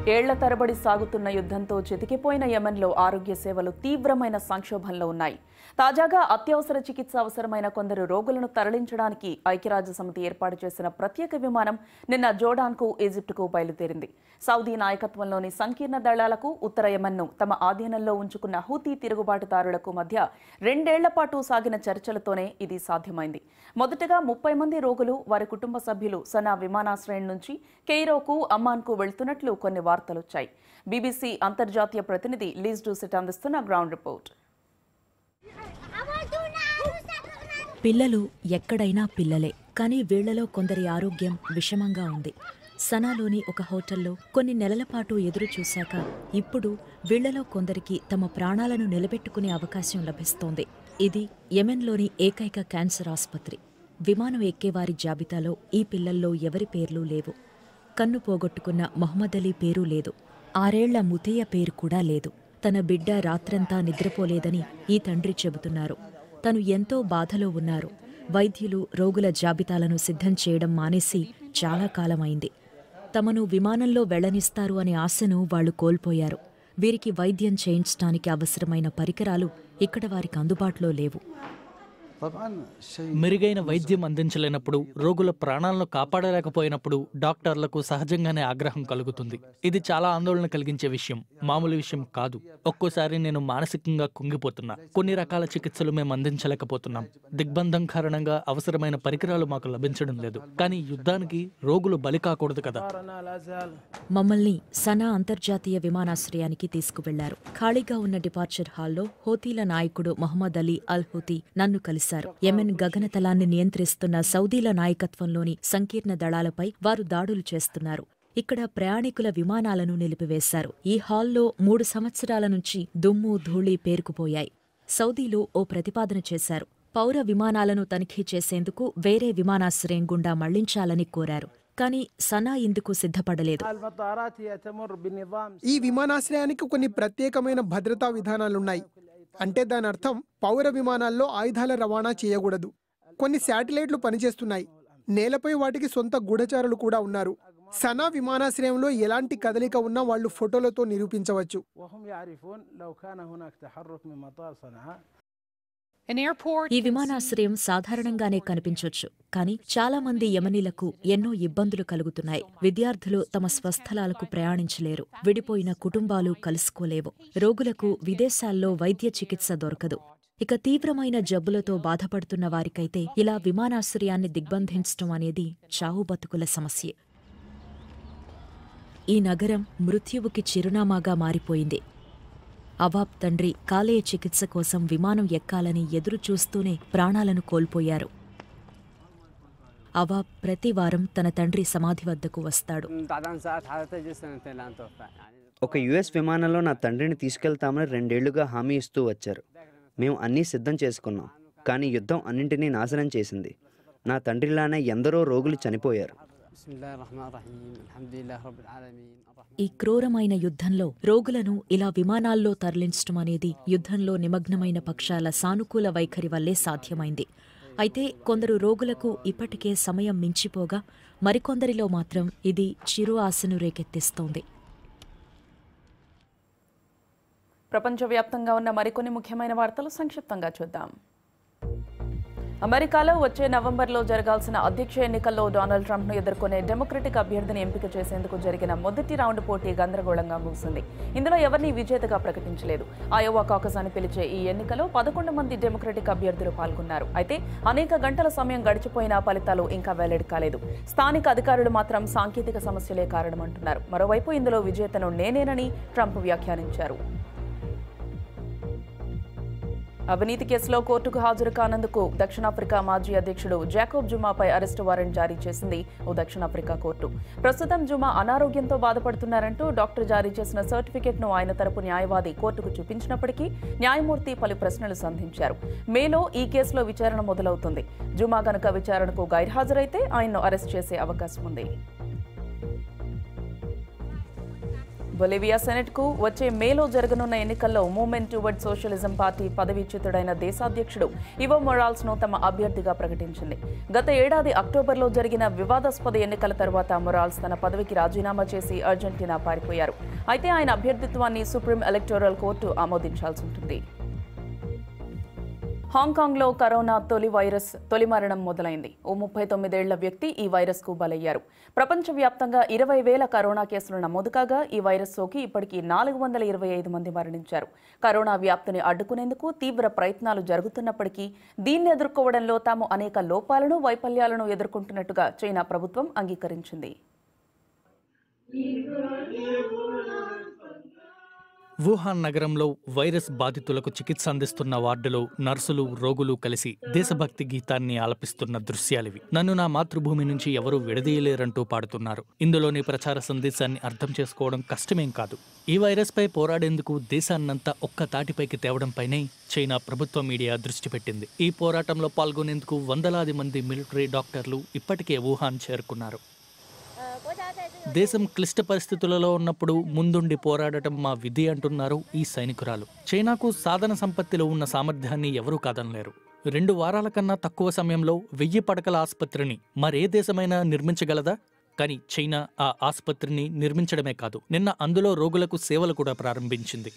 ఏళ్ల తరబడి సాగుతున్న యుద్ధంతో చితికిపోయిన యెమెన్లో ఆరోగ్య సేవలు తీవ్రమైన సంక్షోభంలో ఉన్నాయి తాజాగా అత్యవసర చికిత్స అవసరమైన కొందరు రోగులను తరలించడానికి ఐక్యరాజ్య సమితి ఏర్పాటు చేసిన ప్రత్యేక విమానం నిన్న జోర్డాన్కు ఈజిప్టుకు బయలుదేరింది సౌదీ నాయకత్వంలోని సంకీర్ణ దళాలకు ఉత్తర యెమెన్ను తమ ఆధీనంలో ఉంచుకున్న హూతీ తిరుగుబాటుదారులకు మధ్య రెండేళ్ల పాటు సాగిన చర్చలతోనే ఇది సాధ్యమైంది మొదటగా ముప్పై మంది రోగులు వారి కుటుంబ సభ్యులు సనా విమానాశ్రయం నుంచి కెయిరోకు అమ్మాన్కు వెళ్తున్నట్లు కొన్ని వార్తలొచ్చాయి బీబీసీ అంతర్జాతీయ ప్రతినిధి లీజ్ డూసిట్ అందిస్తున్న గ్రౌండ్ రిపోర్ట్ పిల్లలు ఎక్కడైనా పిల్లలే కానీ వీళ్లలో కొందరి ఆరోగ్యం విషమంగా ఉంది సనాలోని ఒక హోటల్లో కొన్ని నెలల పాటు ఎదురు చూశాక ఇప్పుడు వీళ్లలో కొందరికి తమ ప్రాణాలను నిలబెట్టుకునే అవకాశం లభిస్తోంది ఇది యెమెన్లోని ఏకైక క్యాన్సర్ ఆసుపత్రి విమానం ఎక్కేవారి జాబితాలో ఈ పిల్లల్లో ఎవరి పేర్లు లేవు కన్ను పోగొట్టుకున్న మొహమ్మద్ అలీ పేరు లేదు ఆరేళ్ల ముతయ్య పేరు కూడా లేదు తన బిడ్డ రాత్రంతా నిద్రపోలేదని ఈ తండ్రి చెబుతున్నారు తను ఎంతో బాధలో ఉన్నారు వైద్యులు రోగుల జాబితాలను సిద్ధం చేయడం మానేసి చాలా కాలమైంది తమను విమానంలో వెళ్లనిస్తారు అనే ఆశను వాళ్లు కోల్పోయారు వీరికి వైద్యం చేయించడానికి అవసరమైన పరికరాలు ఇక్కడ వారికి అందుబాటులో లేవు طبعا شيء మెరుగైన వైద్యం అందించలేనప్పుడు రోగుల ప్రాణాలను కాపాడలేకపోయినప్పుడు డాక్టర్లకు సహజంగానే ఆగ్రహం కలుగుతుంది ఇది చాలా ఆందోళన కలిగించే విషయం మామూలు విషయం కాదు ఒక్కోసారి నేను మానసికంగా కుంగిపోతున్నా కొన్ని రకాల చికిత్సలు మేము అందించలేకపోతున్నాం దిగ్బంధం కారణంగా అవసరమైన పరికరాలు మాకు లభించడం లేదు కానీ యుద్ధానికి రోగులు బలి కాకూడదు కదా మమ్మల్ని సనా అంతర్జాతీయ విమానాశ్రయానికి తీసుకువెళ్లారు ఖాళీగా ఉన్న డిపార్చర్ హాల్లో హోతీల నాయకుడు మహమ్మద్ అలీ అల్ హూతీ నన్ను కలిశారు యెమెన్ గగనతలాన్ని నియంత్రిస్తున్న సౌదీల నాయకత్వంలోని సంకీర్ణ దళాలపై వారు దాడులు చేస్తున్నారు ఇక్కడ ప్రయాణికుల విమానాలను నిలిపివేశారు ఈ హాల్లో మూడు సంవత్సరాల నుంచి దుమ్ము ధూళి పేరుకుపోయాయి సౌదీలు ఓ ప్రతిపాదన చేశారు పౌర విమానాలను తనిఖీ చేసేందుకు వేరే విమానాశ్రయం గుండా మళ్లించాలని కోరారు కానీ సనా ఇందుకు సిద్ధపడలేదు المطارات هي تمر بنظام ఈ విమానాశ్రయానికి కొన్ని ప్రత్యేకమైన భద్రతా విధానాలున్నాయి అంటే దాని అర్థం పౌర విమానాల్లో ఆయుధాల రవాణా చేయకూడదు కొన్ని శాటిలైట్లు పనిచేస్తున్నాయి నేలపై వాటికి సొంత గూఢచారులు కూడా ఉన్నారు సనా విమానాశ్రయంలో ఎలాంటి కదలిక ఉన్నా వాళ్ళు ఫోటోలతో నిరూపించవచ్చు وهم يعرفون لو كان هناك تحرك من مطار صنعاء An airport ఈ విమానాశ్రయం సాధారణంగానే కనిపించొచ్చు కానీ చాలా మంది యమనీలకు ఎన్నో ఇబ్బందులు కలుగుతున్నాయి విద్యార్థులు తమ స్వస్థలాలకు ప్రయాణించలేరు విడిపోయిన కుటుంబాలు కలుసుకోలేవు రోగులకు విదేశాల్లో వైద్య చికిత్స దొరకదు ఇక తీవ్రమైన జబ్బులతో బాధపడుతున్న వారికైతే ఇలా విమానాశ్రయాన్ని దిగ్బంధించడం అనేది చావు బతుకుల సమస్యే ఈ నగరం మృత్యువుకి చిరునామాగా మారిపోయింది అవాబ్ తండ్రి కాలేయ చికిత్స కోసం విమానం ఎక్కాలని ఎదురు చూస్తూనే ప్రాణాలను కోల్పోయారు అవాబ్ ప్రతి వారం తన తండ్రి సమాధి వద్దకు వస్తాడు بعد عن ساعات حالته جه سنتين لان توفى يعني ఒక యుఎస్ విమానంలో నా తండ్రిని తీసుకెళ్తామని రెండేళ్లుగా హామీ ఇస్తూ వచ్చారు మేము అన్నీ సిద్ధం చేసుకున్నాం కానీ యుద్ధం అన్నింటినీ నాశనం చేసింది నా తండ్రిలానే ఎందరో రోగులు చనిపోయారు بسم الله الرحمن الرحيم الحمد لله رب العالمين الرحمن ఈ క్రూరమైన యుద్ధంలో రోగులను ఇలా విమానాల్లో తరలించడం అనేది యుద్ధంలో నిమగ్నమైన పక్షాల సానుకూల వైఖరి వల్లే సాధ్యమైంది అయితే కొందరు రోగులకు ఇప్పటికే సమయం మించిపోగా మరికొందరిలో మాత్రం ఇది చిరు ఆశను రేకెత్తిస్తోంది ప్రపంచవ్యాప్తంగా ఉన్న మరికొన్ని ముఖ్యమైన వార్తలు సంక్షిప్తంగా చూద్దాం అమెరికాలో వచ్చే నవంబర్లో జరగాల్సిన అధ్యక్ష ఎన్నికల్లో డొనాల్డ్ ట్రంప్ను ఎదుర్కొనే డెమోక్రటిక్ అభ్యర్థిని ఎంపిక చేసేందుకు జరిగిన మొదటి రౌండ్ పోటీ గందరగోళంగా ముగిసింది ఇందులో ఎవరిని విజేతగా ప్రకటించలేదు అయోవా కాకస్ అని పిలిచే ఈ ఎన్నికలో పదకొండు మంది డెమోక్రటిక్ అభ్యర్థులు పాల్గొన్నారు అయితే అనేక గంటల సమయం గడిచిపోయినా ఫలితాలు ఇంకా వెల్లడి కాలేదు స్థానిక అధికారులు మాత్రం సాంకేతిక సమస్యలే కారణమంటున్నారు మరోవైపు ఇందులో విజేతను నేనేనని ట్రంప్ వ్యాఖ్యానించారు అవినీతి కేసులో కోర్టుకు హాజరు కానందుకు దక్షిణాఫ్రికా మాజీ అధ్యక్షుడు జాకోబ్ జుమాపై అరెస్టు వారెంట్ జారీ చేసింది ఓ దక్షిణాఫ్రికా కోర్టు ప్రస్తుతం జుమా అనారోగ్యంతో బాధపడుతున్నారంటూ డాక్టర్ జారీ చేసిన సర్టిఫికెట్ను ఆయన తరపు న్యాయవాది కోర్టుకు చూపించినప్పటికీ న్యాయమూర్తి పలు ప్రశ్నలు సంధించారు మేలో ఈ కేసులో విచారణ మొదలవుతుంది జుమా గనుక విచారణకు గైర్హాజరైతే ఆయన్ను అరెస్ట్ చేసే అవకాశం ఉంది బొలివియా సెనెట్కు వచ్చే మేలో జరగనున్న ఎన్నికల్లో మూవ్మెంట్ టువర్డ్ సోషలిజం పార్టీ పదవీచ్యుతుడైన దేశాధ్యక్షుడు ఇవో మొరాల్స్ ను తమ అభ్యర్థిగా ప్రకటించింది గత ఏడాది అక్టోబర్లో జరిగిన వివాదాస్పద ఎన్నికల తర్వాత మొరాల్స్ తన పదవికి రాజీనామా చేసి అర్జెంటీనా పారిపోయారు అయితే ఆయన అభ్యర్థిత్వాన్ని సుప్రీం ఎలక్టోరల్ కోర్టు ఆమోదించాల్సి ఉంటుంది హాంకాంగ్లో కరోనా తొలి వైరస్ తొలి మరణం మొదలైంది ఓ ముప్పై తొమ్మిదేళ్ల వ్యక్తి ఈ వైరస్కు బలయ్యారు ప్రపంచవ్యాప్తంగా ఇరవై వేల కరోనా కేసులు నమోదు కాగా ఈ వైరస్ సోకి ఇప్పటికీ నాలుగు వందల ఇరవై ఐదు మంది మరణించారు కరోనా వ్యాప్తిని అడ్డుకునేందుకు తీవ్ర ప్రయత్నాలు జరుగుతున్నప్పటికీ దీన్ని ఎదుర్కోవడంలో తాము అనేక లోపాలను వైఫల్యాలను ఎదుర్కొంటున్నట్టుగా చైనా ప్రభుత్వం అంగీకరించింది వుహాన్ నగరంలో వైరస్ బాధితులకు చికిత్స అందిస్తున్న వార్డులో నర్సులు రోగులు కలిసి దేశభక్తి గీతాన్ని ఆలపిస్తున్న దృశ్యాలివి నన్ను నా మాతృభూమి నుంచి ఎవరూ విడదీయలేరంటూ పాడుతున్నారు ఇందులోని ప్రచార సందేశాన్ని అర్థం చేసుకోవడం కష్టమేం కాదు ఈ వైరస్పై పోరాడేందుకు దేశాన్నంతా ఒక్క తాటిపైకి తేవడంపైనే చైనా ప్రభుత్వ మీడియా దృష్టి పెట్టింది ఈ పోరాటంలో పాల్గొనేందుకు వందలాది మంది మిలిటరీ డాక్టర్లు ఇప్పటికే వుహాన్ చేరుకున్నారు దేశం క్లిష్ట పరిస్థితులలో ఉన్నప్పుడు ముందుండి పోరాడటం మా విధి అంటున్నారు ఈ సైనికురాలు చైనాకు సాధన సంపత్తిలో ఉన్న సామర్థ్యాన్ని ఎవరూ కాదనలేరు రెండు వారాల కన్నా తక్కువ సమయంలో వెయ్యి పడకల ఆసుపత్రిని మరే దేశమైనా నిర్మించగలదా కానీ చైనా ఆ ఆసుపత్రిని నిర్మించడమే కాదు నిన్న అందులో రోగులకు సేవలు కూడా ప్రారంభించింది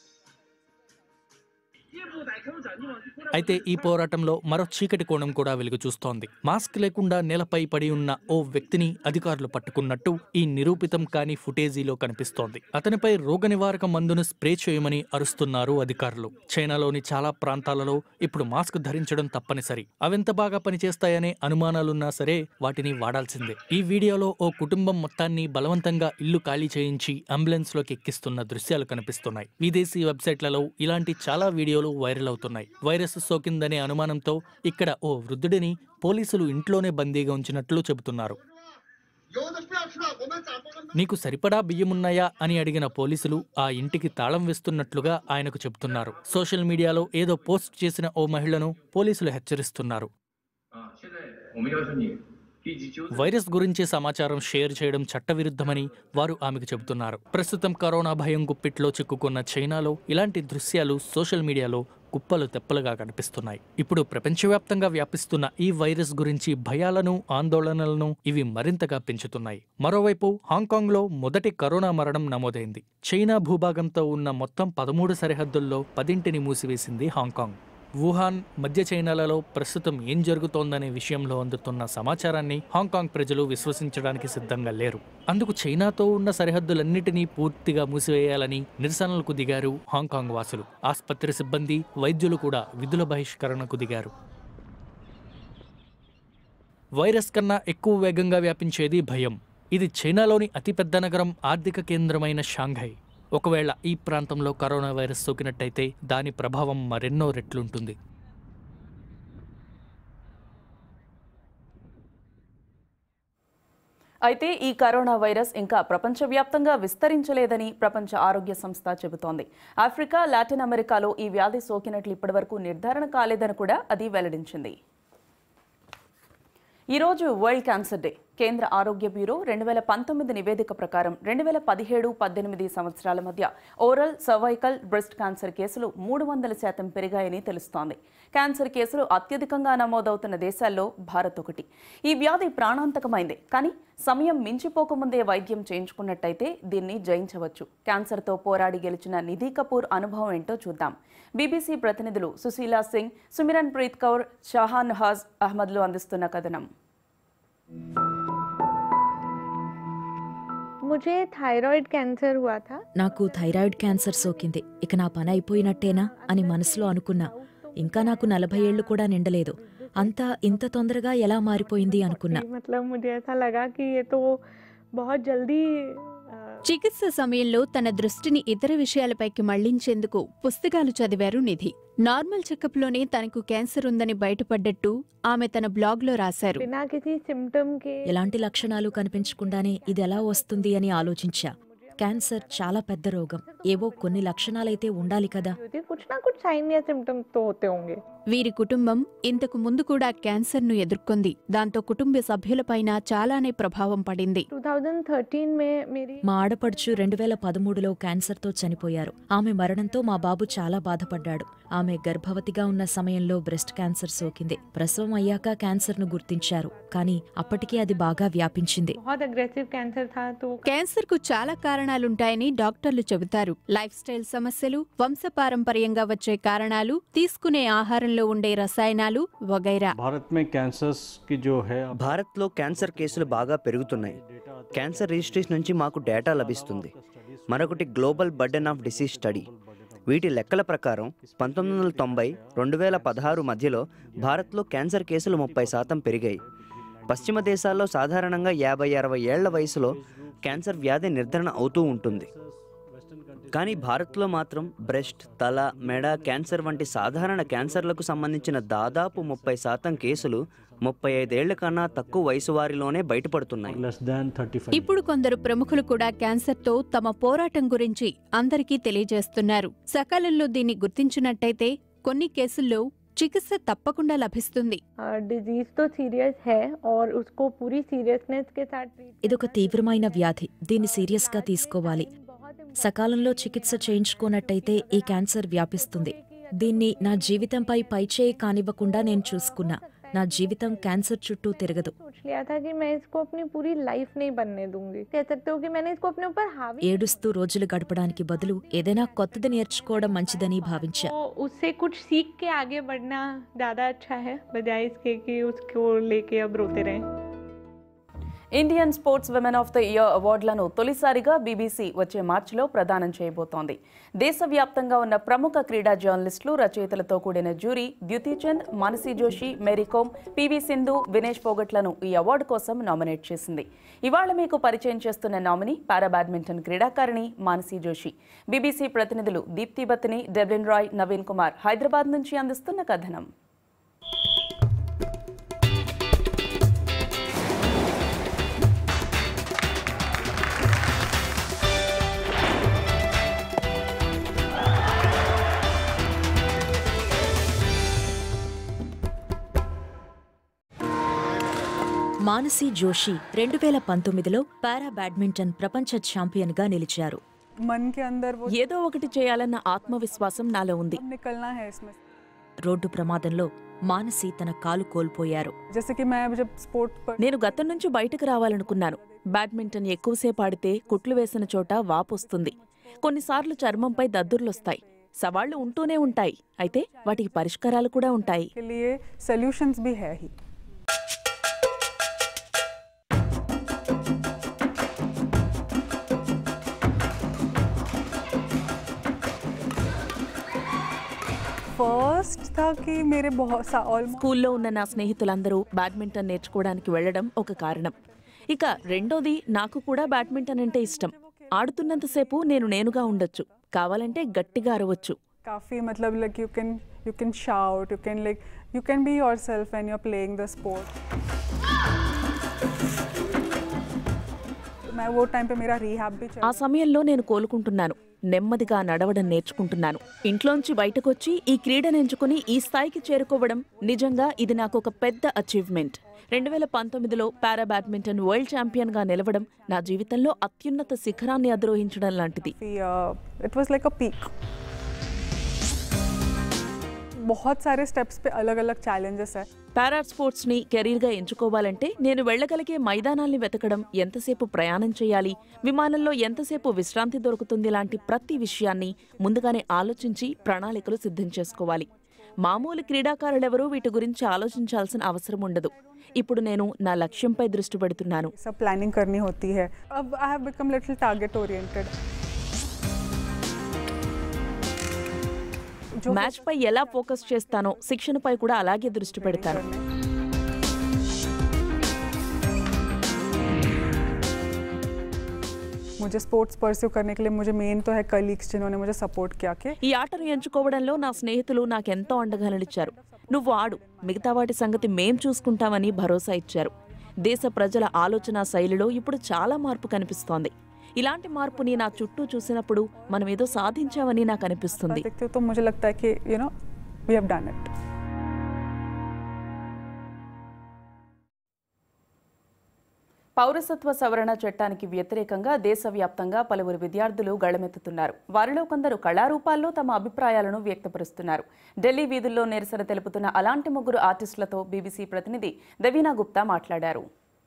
అయితే ఈ పోరాటంలో మరో చీకటి కోణం కూడా వెలుగు చూస్తోంది మాస్క్ లేకుండా నేలపై పడి ఉన్న ఓ వ్యక్తిని అధికారులు పట్టుకున్నట్టు ఈ నిరూపితం కాని ఫుటేజీలో కనిపిస్తోంది అతనిపై రోగ నివారక మందును స్ప్రే చేయమని అరుస్తున్నారు అధికారులు చైనాలోని చాలా ప్రాంతాలలో ఇప్పుడు మాస్క్ ధరించడం తప్పనిసరి అవెంత బాగా పనిచేస్తాయనే అనుమానాలున్నా సరే వాటిని వాడాల్సిందే ఈ వీడియోలో ఓ కుటుంబం మొత్తాన్ని బలవంతంగా ఇల్లు ఖాళీ చేయించి అంబులెన్స్ లోకి ఎక్కిస్తున్న దృశ్యాలు కనిపిస్తున్నాయి విదేశీ వెబ్సైట్లలో ఇలాంటి చాలా వీడియోలు వైరల్ అవుతున్నాయి వైరస్ సోకిందనే అనుమానంతో ఇక్కడ ఓ వృద్ధుడిని పోలీసులు ఇంట్లోనే బందీగా ఉంచినట్లు చెబుతున్నారు నీకు సరిపడా బియ్యమున్నాయా అని అడిగిన పోలీసులు ఆ ఇంటికి తాళం వేస్తున్నట్లుగా ఆయనకు చెబుతున్నారు సోషల్ మీడియాలో ఏదో పోస్ట్ చేసిన ఓ మహిళను పోలీసులు హెచ్చరిస్తున్నారు వైరస్ గురించి సమాచారం షేర్ చేయడం చట్టవిరుద్ధమని వారు ఆమెకు చెబుతున్నారు ప్రస్తుతం కరోనా భయం గుప్పిట్లో చిక్కుకున్న చైనాలో ఇలాంటి దృశ్యాలు సోషల్ మీడియాలో కుప్పలు తెప్పలుగా కనిపిస్తున్నాయి ఇప్పుడు ప్రపంచవ్యాప్తంగా వ్యాపిస్తున్న ఈ వైరస్ గురించి భయాలను ఆందోళనలను ఇవి మరింతగా పెంచుతున్నాయి మరోవైపు హాంకాంగ్లో మొదటి కరోనా మరణం నమోదైంది చైనా భూభాగంతో ఉన్న మొత్తం పదమూడు సరిహద్దుల్లో పదింటిని మూసివేసింది హాంకాంగ్ వుహాన్ మధ్య చైనాలలో ప్రస్తుతం ఏం జరుగుతోందనే విషయంలో అందుతున్న సమాచారాన్ని హాంకాంగ్ ప్రజలు విశ్వసించడానికి సిద్ధంగా లేరు అందుకు చైనాతో ఉన్న సరిహద్దులన్నిటినీ పూర్తిగా మూసివేయాలని నిరసనలకు దిగారు హాంకాంగ్ వాసులు ఆసుపత్రి సిబ్బంది వైద్యులు కూడా విధుల బహిష్కరణకు దిగారు వైరస్ కన్నా ఎక్కువ వేగంగా వ్యాపించేది భయం ఇది చైనాలోని అతిపెద్ద నగరం ఆర్థిక కేంద్రమైన షాంఘై ఒకవేళ ఈ ప్రాంతంలో కరోనా వైరస్ సోకినట్టయితే దాని ప్రభావం మరెన్నో రెట్లుంటుంది అయితే ఈ కరోనా వైరస్ ఇంకా ప్రపంచవ్యాప్తంగా విస్తరించలేదని ప్రపంచ ఆరోగ్య సంస్థ చెబుతోంది ఆఫ్రికా లాటిన్ అమెరికాలో ఈ వ్యాధి సోకినట్లు ఇప్పటివరకు నిర్ధారణ కాలేదని కూడా అది వెల్లడించింది ఈరోజు వరల్డ్ క్యాన్సర్ డే కేంద్ర ఆరోగ్య బ్యూరో రెండు వేల పంతొమ్మిది నివేదిక ప్రకారం రెండు వేల పదిహేడు పద్దెనిమిది సంవత్సరాల మధ్య ఓరల్ సర్వైకల్ బ్రెస్ట్ క్యాన్సర్ కేసులు మూడు వందల శాతం పెరిగాయని తెలుస్తోంది క్యాన్సర్ కేసులు అత్యధికంగా నమోదవుతున్న దేశాల్లో భారత్ ఒకటి ఈ వ్యాధి ప్రాణాంతకమైంది కానీ సమయం మించిపోకముందే వైద్యం చేయించుకున్నట్టయితే దీన్ని జయించవచ్చు క్యాన్సర్తో పోరాడి గెలిచిన నిధి కపూర్ అనుభవం ఏంటో చూద్దాం బీబీసీ ప్రతినిధులు సుశీలా సింగ్ సుమిరన్ ప్రీత్ కౌర్ షాహాన్ హాజ్ అహ్మద్లు అందిస్తున్న కథనం मुझे थायराइड कैंसर हुआ था నాకు థైరాయిడ్ క్యాన్సర్ సోకింది ఇక నా పని అయిపోయినట్టేనా అని మనసులో అనుకున్నా ఇంకా నాకు నలభై ఏళ్లు కూడా నిండలేదు అంతా ఇంత తొందరగా ఎలా మారిపోయింది అనుకున్నా मतलब मुझे ऐसा लगा कि ये तो बहुत जल्दी अ, చికిత్స సమయంలో తన దృష్టిని ఇతర విషయాలపైకి మళ్లించేందుకు పుస్తకాలు చదివారు నిధి నార్మల్ చెకప్లోనే తనకు క్యాన్సర్ ఉందని బయటపడ్డట్టు ఆమె తన బ్లాగ్లో రాశారు बिना किसी सिम्टम के ఎలాంటి లక్షణాలు కనిపించకుండానే ఇది ఎలా వస్తుంది అని ఆలోచించా క్యాన్సర్ చాలా పెద్ద రోగం ఏవో కొన్ని లక్షణాలైతే ఉండాలి కదా होती है कुछ ना कुछ साइन या सिम्टम्स तो होते होंगे వీరి కుటుంబం ఇంతకు ముందు కూడా క్యాన్సర్ను ఎదుర్కొంది దాంతో కుటుంబ సభ్యులపైన చాలానే ప్రభావం పడింది 2013 में मेरी మా ఆడపడుచు రెండు వేల పదమూడులో క్యాన్సర్తో చనిపోయారు ఆమె మరణంతో మా బాబు చాలా బాధపడ్డాడు ఆమె గర్భవతిగా ఉన్న సమయంలో బ్రెస్ట్ క్యాన్సర్ సోకింది ప్రసవం అయ్యాక క్యాన్సర్ను గుర్తించారు కానీ అప్పటికే అది బాగా వ్యాపించింది बहुत अग्रेसिव कैंसर था तो క్యాన్సర్కు చాలా కారణాలుంటాయని డాక్టర్లు చెబుతారు లైఫ్ స్టైల్ సమస్యలు వంశపారంపర్యంగా వచ్చే కారణాలు తీసుకునే ఆహారంలో ఉండే రసాయనాలు వగైరా भारत में कैंसर्स की जो है భారత్లో క్యాన్సర్ కేసులు బాగా పెరుగుతున్నాయి క్యాన్సర్ రిజిస్ట్రీస్ నుంచి మాకు డేటా లభిస్తుంది మరొకటి global burden of disease study వీటి లెక్కల ప్రకారం పంతొమ్మిది వందల తొంభై రెండు వేల పదహారు మధ్యలో భారత్లో క్యాన్సర్ కేసులు ముప్పై శాతం పెరిగాయి పశ్చిమ దేశాల్లో సాధారణంగా యాభై అరవై ఏళ్ల వయసులో క్యాన్సర్ వ్యాధి నిర్ధారణ అవుతూ ఉంటుంది కానీ భారత్లో మాత్రం బ్రెస్ట్ తల మెడ క్యాన్సర్ వంటి సాధారణ క్యాన్సర్లకు సంబంధించిన దాదాపు ముప్పై శాతం కేసులు ముప్పై ఐదేళ్ల కన్నా తక్కువ వయసు వారిలోనే బయటపడుతున్నాయి less than 35 ఇప్పుడు కొందరు ప్రముఖులు కూడా క్యాన్సర్తో తమ పోరాటం గురించి అందరికీ తెలియజేస్తున్నారు సకాలంలో దీన్ని గుర్తించినట్టయితే కొన్ని కేసుల్లో చికిత్స తప్పకుండా లభిస్తుంది डिजीज तो सीरियस है और उसको पूरी सीरियसनेस के साथ treat ఇదొక తీవ్రమైన వ్యాధి దీన్ని సీరియస్గా తీసుకోవాలి సకాలంలో చికిత్స చేయించుకోనట్టయితే ఈ క్యాన్సర్ వ్యాపిస్తుంది దీన్ని నా జీవితంపై పైచేయి కానివ్వకుండా నేను చూసుకున్నా నా జీవితం క్యాన్సర్ చుట్టూ తిరగదు सोच लिया था कि मैं इसको अपनी पूरी लाइफ नहीं बनने दूंगी कह सकते हो कि मैंने इसको अपने ऊपर हावी ఏడుస్తూ రోజులు గడపడానికి బదులు ఏదైనా కొత్తది నేర్చుకోవడం మంచిదని భావించా तो उससे कुछ सीख के आगे बढ़ना ज़्यादा अच्छा है बजाय इसके कि उसको लेके अब रोते रहें Indian sports women of the year అవార్డులను తొలిసారిగా బీబీసీ వచ్చే మార్చిలో ప్రదానం చేయబోతోంది దేశవ్యాప్తంగా ఉన్న ప్రముఖ క్రీడా జర్నలిస్టులు రచయితలతో కూడిన జ్యూరీ ద్యుతిచంద్ మానసి జోషి మేరీకోమ్ పివి సింధు వినేష్ పోగట్లను ఈ అవార్డు కోసం నామినేట్ చేసింది ఇవాళ మీకు పరిచయం చేస్తున్న నామినీ పారా బ్యాడ్మింటన్ క్రీడాకారిణి మానసి జోషి బీబీసీ ప్రతినిధులు దీప్తి బత్ని డెబ్లిన్ రాయ్ నవీన్ కుమార్ హైదరాబాద్ నుంచి అందిస్తున్న కథనం మానసి జోషి రెండు వేల పంతొమ్మిదిలో పారా బ్యాడ్మింటన్ ప్రపంచ ఛాంపియన్గా నిలిచారు मन के अंदर वो ఏదో ఒకటి చేయాలన్న ఆత్మవిశ్వాసం నాలో ఉంది निकलना है इसमें రోడ్డు ప్రమాదంలో మానసి తన కాలు కోల్పోయారు जैसे कि मैं जब स्पोर्ट पर నేను గతం నుంచి బయటకు రావాలనుకున్నాను బ్యాడ్మింటన్ ఎక్కువసేపు ఆడితే కుట్లు వేసిన చోట వాపొస్తుంది కొన్నిసార్లు చర్మంపై దద్దుర్లొస్తాయి సవాళ్లు ఉంటూనే ఉంటాయి అయితే వాటికి పరిష్కారాలు కూడా ఉంటాయి के लिए सोल्यूशंस भी है ही फर्स्ट था कि मेरे बहुत सा ऑलमोस्ट స్కూల్లో ఉన్న నా స్నేహితులందరూ బ్యాడ్మింటన్ నేర్చుకోవడానికి వెళ్ళడం ఒక కారణం ఇక రెండోది నాకు కూడా బ్యాడ్మింటన్ అంటే ఇష్టం ఆడుతున్నంతసేపు నేను నేనుగా ఉండొచ్చు కావాలంటే గట్టిగా అరవచ్చు काफ़ी मतलब like you can you can shout you can like you can be yourself when you are playing the sport मैं वो टाइम पे मेरा रिहैब भी चल ఆ సమయంలో నేను కోలుకుంటున్నాను నెమ్మదిగా నడవడం నేర్చుకుంటున్నాను ఇంట్లోంచి బయటకొచ్చి ఈ క్రీడను ఎంచుకుని ఈ స్థాయికి చేరుకోవడం నిజంగా ఇది నాకు ఒక పెద్ద అచీవ్మెంట్ రెండు వేల పంతొమ్మిదిలో పారా బ్యాడ్మింటన్ వరల్డ్ ఛాంపియన్గా నిలవడం నా జీవితంలో అత్యున్నత శిఖరాన్ని అధిరోహించడం లాంటిది it was like a peak बहुत सारे स्टेप्स पे अलग अलग चैलेंजेस है పారా స్పోర్ట్స్ ని కెరీర్ గా ఎంచుకోవాలంటే నేను వెళ్ళగలిగే మైదానాల్ని వెతకడం ఎంతసేపు ప్రయాణం చేయాలి విమానంలో ఎంతసేపు విశ్రాంతి దొరుకుతుంది లాంటి ప్రతి విషయాన్ని ముందుగానే ఆలోచించి ప్రణాళికలు సిద్ధం చేసుకోవాలి మామూలు క్రీడాకారులెవరూ వీటి గురించి ఆలోచించాల్సిన అవసరం ఉండదు ఇప్పుడు నేను నా లక్ష్యంపై దృష్టి పెడుతున్నాను सब प्लानिंग करनी होती है अब I have become little target oriented match పై ఎలా ఫోకస్ చేస్తానో శిక్షణపై కూడా అలాగే దృష్టి పెడతాను मुझे स्पोर्ट्स परस्यू करने के लिए मुझे मेन तो है कलीग्स जिन्होंने मुझे सपोर्ट किया कि ఈ ఆటను ఎంచుకోవడంలో నా స్నేహితులు నాకెంతో అండగా నిలిచారు నువ్వు ఆడు మిగతా వాటి సంగతి మేం చూసుకుంటామని భరోసా ఇచ్చారు దేశ ప్రజల ఆలోచన శైలిలో ఇప్పుడు చాలా మార్పు కనిపిస్తోంది ఇలాంటి మార్పుని నా చుట్టూ చూసినప్పుడు మనం ఏదో సాధించామని నాకు అనిపిస్తుంది देखते हो तो मुझे लगता है कि you know we have done it పౌరసత్వ సవరణ చట్టానికి వ్యతిరేకంగా దేశవ్యాప్తంగా పలువురు విద్యార్థులు గళమెత్తుతున్నారు వారిలో కొందరు కళారూపాల్లో తమ అభిప్రాయాలను వ్యక్తపరుస్తున్నారు ఢిల్లీ వీధుల్లో నిరసన తెలుపుతున్న అలాంటి ముగ్గురు ఆర్టిస్టులతో బీబీసీ ప్రతినిధి దవీనా గుప్తా మాట్లాడారు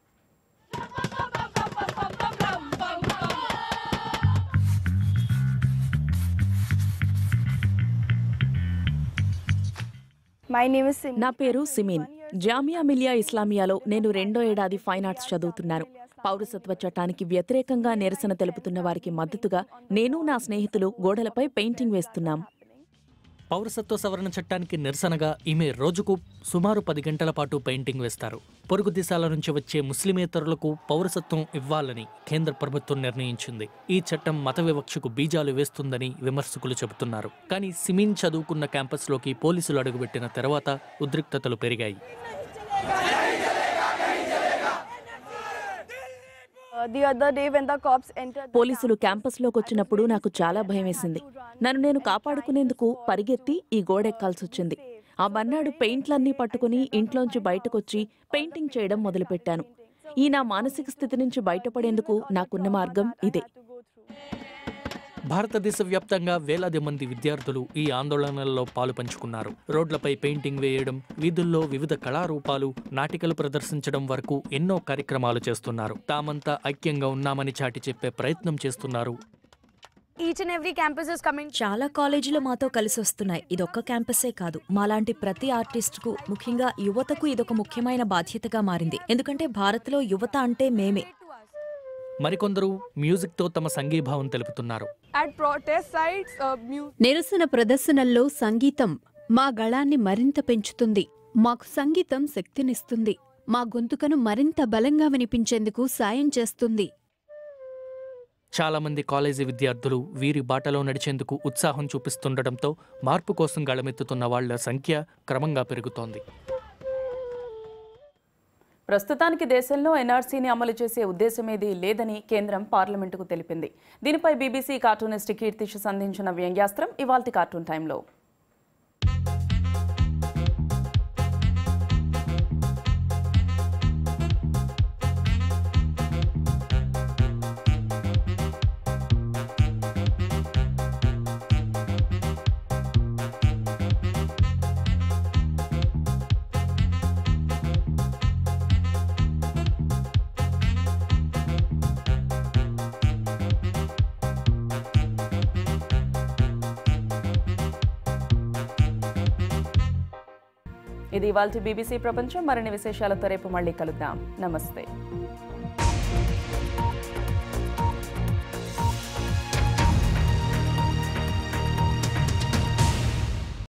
నా పేరు సిమిన్ జామియా మిలియా ఇస్లామియాలో నేను రెండో ఏడాది ఫైన్ ఆర్ట్స్ చదువుతున్నాను పౌరసత్వ చట్టానికి వ్యతిరేకంగా నిరసన తెలుపుతున్న వారికి మద్దతుగా నేను నా స్నేహితులు గోడలపై పెయింటింగ్ వేస్తున్నాం పౌరసత్వ సవరణ చట్టానికి నిరసనగా ఈమె రోజుకు సుమారు పది గంటల పాటు పెయింటింగ్ వేస్తారు పొరుగు దేశాల నుంచి వచ్చే ముస్లిమేతరులకు పౌరసత్వం ఇవ్వాలని కేంద్ర ప్రభుత్వం నిర్ణయించింది ఈ చట్టం మత వివక్షకు బీజాలు వేస్తుందని విమర్శకులు చెబుతున్నారు కానీ సిమిన్ చదువుకున్న క్యాంపస్లోకి పోలీసులు అడుగుపెట్టిన తర్వాత ఉద్రిక్తతలు పెరిగాయి పోలీసులు క్యాంపస్లోకి వచ్చినప్పుడు నాకు చాలా భయమేసింది నన్ను నేను కాపాడుకునేందుకు పరిగెత్తి ఈ గోడెక్కాల్సి వచ్చింది ఆ మన్నాడు పెయింట్లన్నీ పట్టుకుని ఇంట్లోంచి బయటకొచ్చి పెయింటింగ్ చేయడం మొదలుపెట్టాను ఈ నా మానసిక స్థితి నుంచి బయటపడేందుకు నాకున్న మార్గం ఇదే భారతదేశ వ్యాప్తంగా వేలాది మంది విద్యార్థులు ఈ ఆందోళనల్లో పాలు పంచుకున్నారు రోడ్లపై పెయింటింగ్ వేయడం వీధుల్లో వివిధ కళారూపాలు నాటికలు ప్రదర్శించడం వరకు ఎన్నో కార్యక్రమాలు చేస్తున్నారు తామంతా ఐక్యంగా ఉన్నామని చాటి చెప్పే ప్రయత్నం చేస్తున్నారు each and every campus is coming చాలా కాలేజీలు మాతో కలిసి వస్తున్నాయి ఇదొక్క క్యాంపసే కాదు మాలాంటి ప్రతి ఆర్టిస్ట్ కు ముఖ్యంగా యువతకు ఇదొక ముఖ్యమైన బాధ్యతగా మారింది ఎందుకంటే భారత్లో యువత అంటే మేమే మరికొందరు మ్యూజిక్తో తమ సంఘీభావం తెలుపుతున్నారు At protest sites, uh, mu- నిరసన ప్రదర్శనల్లో సంగీతం మా గళాన్ని మరింత పెంచుతుంది మాకు సంగీతం శక్తినిస్తుంది మా గొంతుకను మరింత బలంగా వినిపించేందుకు సాయం చేస్తుంది చాలా మంది కాలేజీ విద్యార్థులు వీరి బాటలో నడిచేందుకు ఉత్సాహం చూపిస్తుండటంతో మార్పు కోసం గళమెత్తుతున్న వాళ్ల సంఖ్య క్రమంగా పెరుగుతోంది ప్రస్తుతానికి దేశంలో ఎన్ఆర్సీని అమలు చేసే ఉద్దేశమేదీ లేదని కేంద్రం పార్లమెంటుకు తెలిపింది దీనిపై బీబీసీ కార్టూనిస్ట్ కీర్తిష్ సంధించిన వ్యంగ్యాస్త్రం ఇవాల్టి కార్టూన్ టైంలో ఇది ఇవాల్టి బీబీసీ ప్రపంచం మరిన్ని విశేషాలతో రేపు మళ్ళీ కలుద్దాం నమస్తే